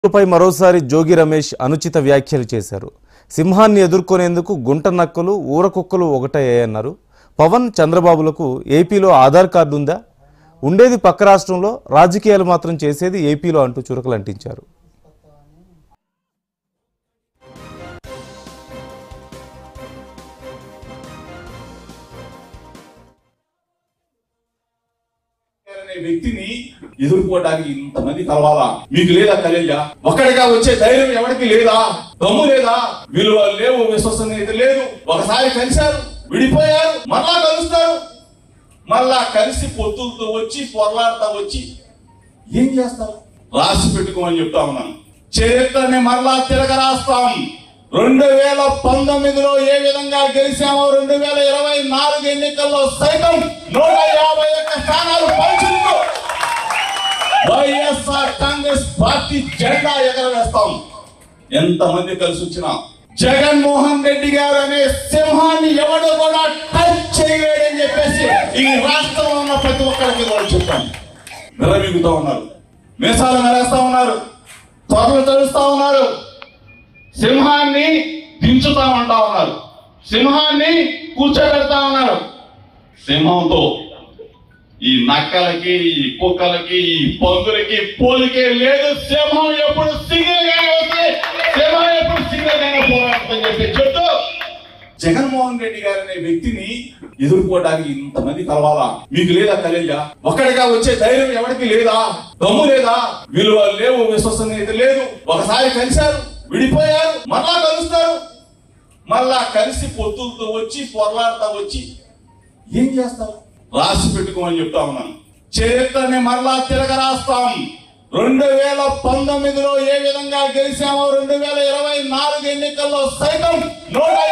పై మరోసారి జోగి రమేష్ అనుచిత వ్యాఖ్యలు చేశారు సింహాన్ని ఎదుర్కొనేందుకు గుంట నక్కలు ఊరకుక్కలు ఒకటయ్యాయన్నారు పవన్ చంద్రబాబులకు ఏపీలో ఆధార్ కార్డు ఉందా ఉండేది పక్క రాష్ట్రంలో రాజకీయాలు మాత్రం చేసేది ఏపీలో అంటూ చురకలు అంటించారు అనే వ్యక్తిని ఎదుర్కోవడానికి ఇంతమంది కలవాలా మీకు లేదా కలేజా ఒక్కడిగా వచ్చే ధైర్యం ఎవరికి లేదా దమ్ము లేదా విలువ లేవు విశ్వసనీయత లేదు ఒకసారి కలిశారు విడిపోయారు మళ్ళా కలుస్తారు మళ్ళా కలిసి పొత్తులతో వచ్చి పొరలాడుతా వచ్చి ఏం చేస్తారు రాసి పెట్టుకోమని చెప్తా ఉన్నాను చరిత్రని మరలా తిరగరాస్తాం రెండు వేల పంతొమ్మిదిలో ఏ విధంగా గెలిచామో రెండు వేల ఇరవై నాలుగు ఎన్నికల్లో సైతం నూట యాభై ఒక్క స్థానాలు పంచుతూ వైఎస్ఆర్ కాంగ్రెస్ పార్టీ జెండా ఎగరవేస్తాం ఎంతమంది కలిసి వచ్చినా జగన్మోహన్ రెడ్డి గారు అనే సింహాన్ని ఎవడు కూడా టచ్ చేయలేడని చెప్పేసి ఈ రాష్ట్రంలో ఉన్న ప్రతి ఒక్కరికి కూడా చెప్పాను విరమిగుతూ ఉన్నారు మీసాలు మెరేస్తా ఉన్నారు త్వరలు తెలుస్తా ఉన్నారు సింహాన్ని దించుతా ఉంటా ఉన్నారు సింహాన్ని కూర్చోబెడతా ఉన్నారు సింహంతో ఈ నక్కలకి ఈ కుక్కలకి ఈ పందులకి పోలికే లేదు సింహం ఎప్పుడు సింగిల్ గానే వస్తే సింహం ఎప్పుడు సింగిల్ గానే పోరాడుతుందని చెప్పి చెప్తూ జగన్మోహన్ రెడ్డి గారు అనే వ్యక్తిని ఎదుర్కోవడానికి ఇంతమంది కలవాలా మీకు లేదా కలేజా ఒక్కడిగా వచ్చే ధైర్యం ఎవరికి లేదా దమ్ము లేదా విలువ లేవు విశ్వసనీయత లేదు ఒకసారి కలిశారు విడిపోయారు మళ్ళా కలుస్తారు మళ్ళా కలిసి పొత్తులతో వచ్చి పొరలాడుతా వచ్చి ఏం చేస్తారు రాసి పెట్టుకోమని చెప్తా ఉన్నాను చరిత్రని మరలా తిరగరాస్తాం రెండు వేల పంతొమ్మిదిలో ఏ విధంగా గెలిచామో రెండు వేల ఇరవై నాలుగు ఎన్నికల్లో సైతం నూట